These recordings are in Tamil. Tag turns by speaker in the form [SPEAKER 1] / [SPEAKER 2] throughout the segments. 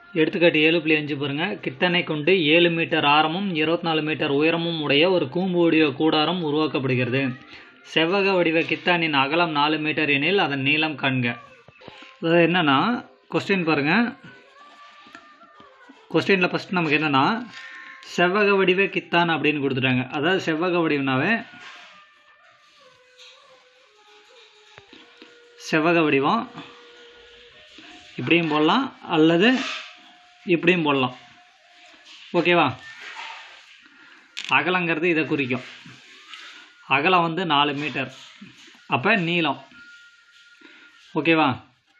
[SPEAKER 1] எடுத்துக்காட்டு ஏழு புள்ளி அஞ்சு பாருங்கள் கித்தனை கொண்டு ஏழு மீட்டர் ஆரமும் இருபத்தி நாலு மீட்டர் உயரமும் உடைய ஒரு கூம்பு வடிவ கூடாரம் உருவாக்கப்படுகிறது செவ்வக வடிவ கித்தானின் அகலம் நாலு மீட்டர் எனில் அதன் நீளம் காண்க அதாவது என்னென்னா கொஸ்டின் பாருங்கள் கொஸ்டினில் ஃபஸ்ட் நமக்கு என்னென்னா செவ்வக வடிவ கித்தான் அப்படின்னு கொடுத்துட்டாங்க அதாவது செவ்வக வடிவனாவே செவ்வக வடிவம் இப்படியும் போடலாம் அல்லது இப்படியும் போடலாம் ஓகேவா அகலங்கிறது இதை குறிக்கும் அகலம் வந்து நாலு மீட்டர் அப்போ நீளம் ஓகேவா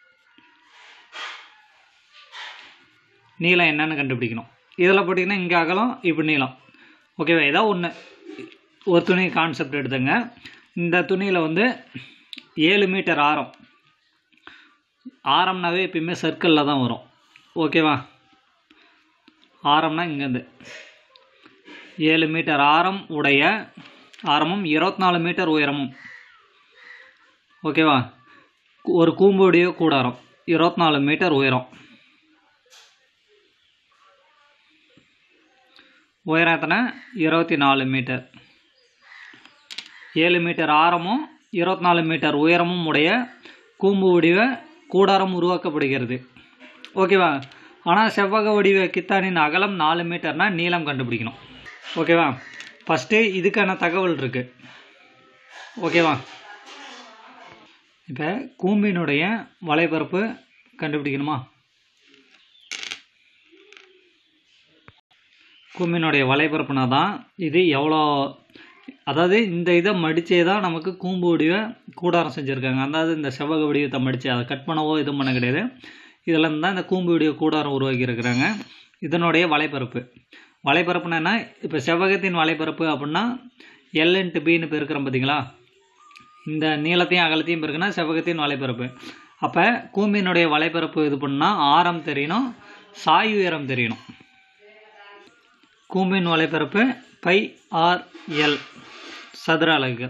[SPEAKER 1] நீளம் என்னன்னு கண்டுபிடிக்கணும் இதில் போட்டிங்கன்னா இங்கே அகலம் இப்படி நீளம் ஓகேவா ஏதோ ஒன்று ஒரு துணி கான்செப்ட் எடுத்துங்க இந்த துணியில் வந்து ஏழு மீட்டர் ஆரம் ஆரம்னாவே எப்பயுமே சர்க்கிளில் தான் வரும் ஓகேவா ஆரம்னா இங்கேருந்து ஏழு மீட்டர் ஆரம் உடைய ஆரமும் இருபத்தி நாலு மீட்டர் உயரமும் ஓகேவா ஒரு கூம்புடைய கூடாரம் இருபத்தி நாலு மீட்டர் உயரம் உயரம் எத்தனை இருபத்தி நாலு மீட்டர் ஏழு மீட்டர் ஆரமும் இருபத்தி நாலு மீட்டர் உயரமும் உடைய கூம்பு வடிவ கூடாரம் உருவாக்கப்படுகிறது ஓகேவா ஆனால் செவ்வக வடிவ கித்தானின் அகலம் நாலு மீட்டர்னால் நீளம் கண்டுபிடிக்கணும் ஓகேவா ஃபஸ்ட்டு இதுக்கான தகவல் இருக்குது ஓகேவா இப்போ கூம்பினுடைய வலைபரப்பு கண்டுபிடிக்கணுமா கூம்பினுடைய வலைபரப்புனா தான் இது எவ்வளோ அதாவது இந்த இதை மடித்தே தான் நமக்கு கூம்பு வடிவ கூடாரம் செஞ்சுருக்காங்க அதாவது இந்த செவ்வக வடிவத்தை மடித்து அதை கட் பண்ணவோ இதுவும் பண்ண கிடையாது இதில் தான் இந்த கூம்பு வடிவ கூடாரம் உருவாக்கி இருக்கிறாங்க இதனுடைய வலைபரப்பு வலைபரப்புனா என்ன இப்போ செவ்வகத்தின் வலைபரப்பு அப்படின்னா எல் இன்ட்டு பின்னு பெருக்கிறோம் பார்த்தீங்களா இந்த நீளத்தையும் அகலத்தையும் பெருக்குன்னா செவ்வகத்தின் வலைபரப்பு அப்போ கூம்பினுடைய வலைபரப்பு இது பண்ணால் ஆரம் தெரியணும் சாய் உயரம் தெரியணும் கூம்பின் வலைபரப்பு பை ஆர் எல் சதுர அலகுகள்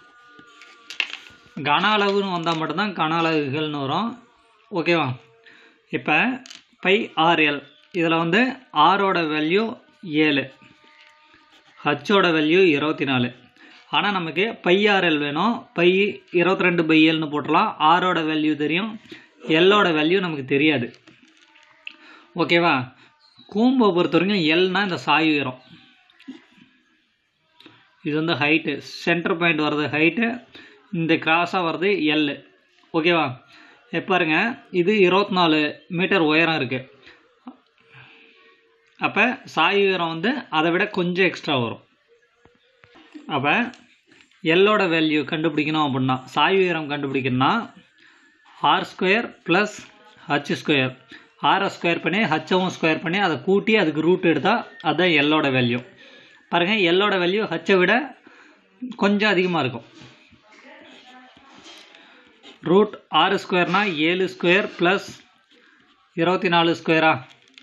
[SPEAKER 1] கன அளவுன்னு வந்தால் மட்டும்தான் கன அலகுகள்னு வரும் ஓகேவா இப்போ பை ஆர்எல் இதில் வந்து ஆரோட வேல்யூ ஏழு ஹச்சோட வேல்யூ இருபத்தி நாலு ஆனால் நமக்கு பை ஆர்எல் வேணும் பை இருபத்தி ரெண்டு பை ஏழ்னு போட்டலாம் ஆரோட வேல்யூ தெரியும் எல்லோட வேல்யூ நமக்கு தெரியாது ஓகேவா கூம்பை பொறுத்த வரைக்கும் எல்னா இந்த சாய் உயரம் இது வந்து ஹைட்டு சென்டர் பாயிண்ட் வர்றது ஹைட்டு இந்த கிராஸாக வர்றது எல் ஓகேவா இப்போ பாருங்க இது இருபத்தி நாலு மீட்டர் உயரம் இருக்குது அப்போ சாய் உயரம் வந்து அதை விட கொஞ்சம் எக்ஸ்ட்ரா வரும் அப்போ எல்லோட வேல்யூ கண்டுபிடிக்கணும் அப்படின்னா சாய் உயரம் கண்டுபிடிக்கணும்னா R square plus H square ஆரை ஸ்கொயர் பண்ணி ஹச்சவும் ஸ்கொயர் பண்ணி அதை கூட்டி அதுக்கு ரூட் எடுத்தால் அதுதான் எல்லோட வேல்யூ பாருங்கள் எல்லோட வேல்யூ ஹச்சை விட கொஞ்சம் அதிகமாக இருக்கும் ரூட் ஆறு ஸ்கொயர்னா ஏழு ஸ்கொயர் ப்ளஸ் இருபத்தி நாலு ஸ்கொயரா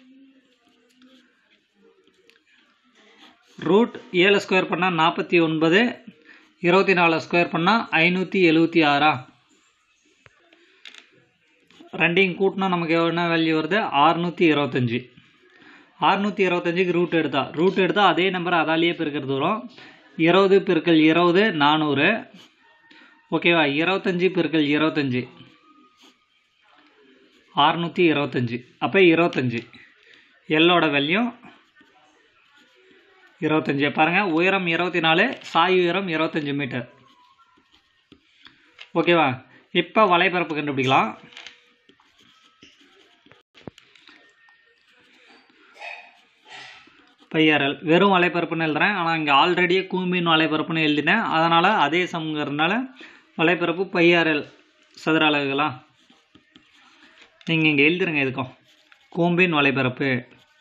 [SPEAKER 1] ரூட் ஏழு ஸ்கொயர் பண்ணால் நாற்பத்தி ஒன்பது இருபத்தி நாலு ஸ்கொயர் பண்ணால் ஐநூற்றி எழுபத்தி ஆறா ரெண்டையும் கூட்டினா நமக்கு என்ன வேல்யூ வருது ஆறுநூற்றி இருபத்தஞ்சி ஆறுநூற்றி இருபத்தஞ்சிக்கு ரூட் எடுத்தா ரூட் எடுத்தால் அதே நம்பர் அதாலேயே பெருக்கிறது வரும் இருபது பெருக்கல் இருபது நானூறு ஓகேவா இருபத்தஞ்சி பெருக்கல் இருபத்தஞ்சி ஆறுநூற்றி இருபத்தஞ்சி அப்போ இருபத்தஞ்சி எல்லோட வேல்யூ இருபத்தஞ்சி பாருங்கள் உயரம் இருபத்தி நாலு சாய் உயரம் இருபத்தஞ்சி மீட்டர் ஓகேவா இப்போ வலைபரப்பு கண்டுபிடிக்கலாம் பையாரல் வெறும் வலைப்பரப்புன்னு எழுதுறேன் ஆனால் இங்கே ஆல்ரெடியே கூம்பின் வலைப்பரப்புன்னு எழுதினேன் அதனால் அதே சம்ங்கிறதுனால வலைப்பரப்பு பையாரல் சதுர அலகுகளா நீங்கள் இங்கே எழுதுருங்க எதுக்கும் கூம்பின் வலைப்பரப்பு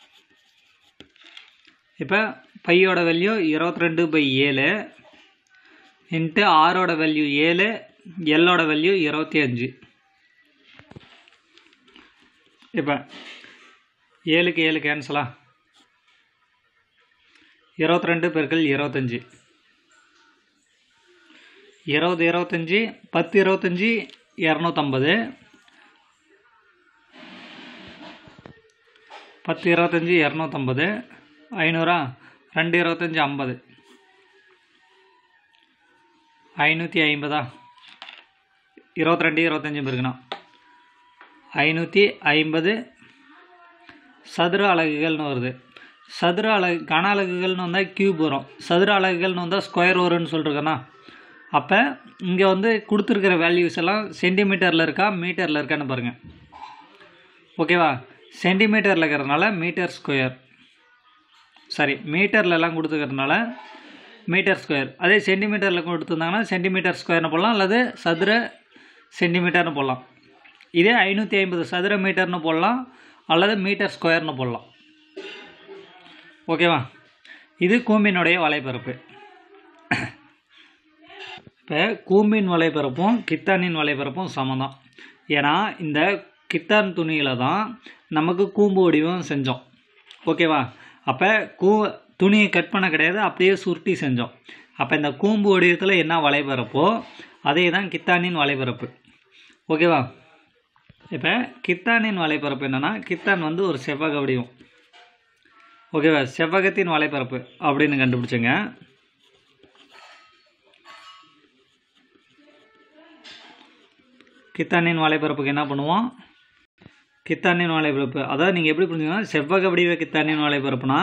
[SPEAKER 1] இப்போ பையோட வேல்யூ இருபத்தி ரெண்டு பை ஏழு இன்ட்டு ஆரோட வேல்யூ ஏழு எல்லோட வேல்யூ இருபத்தி அஞ்சு இப்போ ஏழுக்கு ஏழு கேன்சலா இருபத்தி ரெண்டு பெருக்கள் இருபத்தஞ்சி இருபது இருபத்தஞ்சி பத்து இருபத்தஞ்சி இரநூத்தம்பது பத்து இருபத்தஞ்சி இரநூத்தம்பது ஐநூறா ரெண்டு இருபத்தஞ்சி ஐம்பது ஐநூற்றி ஐம்பதா இருபத்தி ரெண்டு இருபத்தஞ்சி இருக்குண்ணா ஐநூற்றி ஐம்பது சதுர அலகுகள்னு வருது சதுர அலகு கன அலகுகள்னு வந்தால் கியூப் வரும் சதுர அலகுகள்னு வந்தால் ஸ்கொயர் வரும்னு சொல்லிருக்கேண்ணா அப்போ இங்கே வந்து கொடுத்துருக்கிற வேல்யூஸ் எல்லாம் சென்டிமீட்டரில் இருக்கா மீட்டரில் இருக்கான்னு பாருங்கள் ஓகேவா சென்டிமீட்டரில் இருக்கிறதுனால மீட்டர் ஸ்கொயர் சாரி மீட்டரில் எல்லாம் கொடுத்துக்கிறதுனால மீட்டர் ஸ்கொயர் அதே சென்டிமீட்டரில் கொடுத்துருந்தாங்கன்னா சென்டிமீட்டர் ஸ்கொயர்னு போடலாம் அல்லது சதுர சென்டிமீட்டர்னு போடலாம் இதே ஐநூற்றி ஐம்பது சதுர மீட்டர்னு போடலாம் அல்லது மீட்டர் ஸ்கொயர்னு போடலாம் ஓகேவா இது கூம்பினுடைய வலைப்பரப்பு இப்போ கூம்பின் வலைப்பரப்பும் கித்தானின் வலைப்பரப்பும் சமம் தான் ஏன்னா இந்த கித்தான் துணியில் தான் நமக்கு கூம்பு வடிவம் செஞ்சோம் ஓகேவா அப்போ கூ துணியை கட் பண்ண கிடையாது அப்படியே சுருட்டி செஞ்சோம் அப்போ இந்த கூம்பு வடிவத்தில் என்ன வலைப்பரப்போ அதே தான் கித்தானின் வலைப்பரப்பு ஓகேவா இப்போ கித்தானின் வலைப்பரப்பு என்னென்னா கித்தான் வந்து ஒரு செவ்வக வடிவம் ஓகேவா செவ்வகத்தின் வலைப்பரப்பு அப்படின்னு கண்டுபிடிச்சங்க கித்தானின் வலைப்பரப்புக்கு என்ன பண்ணுவோம் கித்தானின் வலைப்பரப்பு அதாவது நீங்கள் எப்படி புரிஞ்சுக்கணும் செவ்வக வடிவ கித்தானின் வலைப்பரப்புனா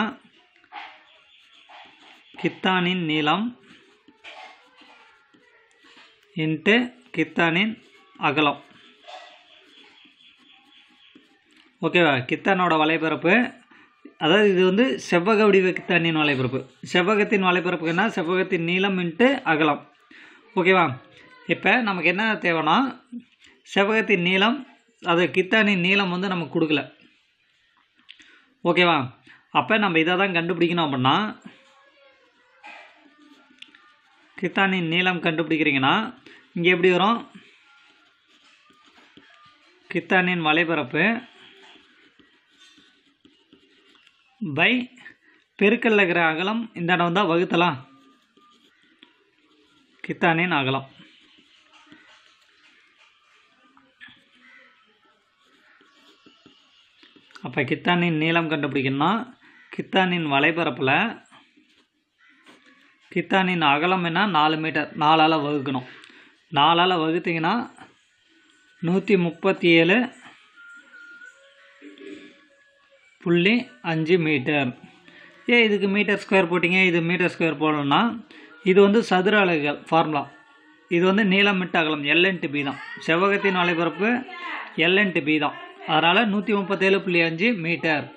[SPEAKER 1] கித்தானின் நீளம் இன்ட்டு கித்தானின் அகலம் ஓகேவா கித்தானோட வலைப்பரப்பு அதாவது இது வந்து செவ்வக வடிவ கித்தானின் வலைப்பரப்பு செவ்வகத்தின் வலைப்பரப்புக்கு என்ன செவ்வகத்தின் நீளம் இன்ட்டு அகலம் ஓகேவா இப்போ நமக்கு என்ன தேவைன்னா செவ்வகத்தின் நீளம் அது கித்தானின் நீளம் வந்து நமக்கு கொடுக்கல ஓகேவா அப்போ நம்ம இதை தான் கண்டுபிடிக்கணும் அப்படின்னா கித்தானின் நீளம் கண்டுபிடிக்கிறீங்கன்னா இங்கே எப்படி வரும் கித்தானின் வலைப்பரப்பு பை பெருக்கல்ல இருக்கிற அகலம் இந்த இடம் வந்தால் வகுத்தலாம் கித்தானின் அகலம் அப்போ கித்தானின் நீளம் கண்டுபிடிக்கணும்னா கித்தானின் வலைப்பரப்பில் கித்தானின் அகலம் என்ன நாலு மீட்டர் நாலால் வகுக்கணும் நாலால் வகுத்தீங்கன்னா நூற்றி முப்பத்தி ஏழு புள்ளி அஞ்சு மீட்டர் ஏன் இதுக்கு மீட்டர் ஸ்கொயர் போட்டிங்க இது மீட்டர் ஸ்கொயர் போடணும்னா இது வந்து சதுர அலகுகள் ஃபார்முலா இது வந்து நீளம் மிட்டு அகலம் எல்என்ட்டு பி தான் செவ்வகத்தின் வலைபரப்பு எல்என்ட்டு பி தான் அதனால் நூற்றி முப்பத்தேழு புள்ளி அஞ்சு மீட்டர்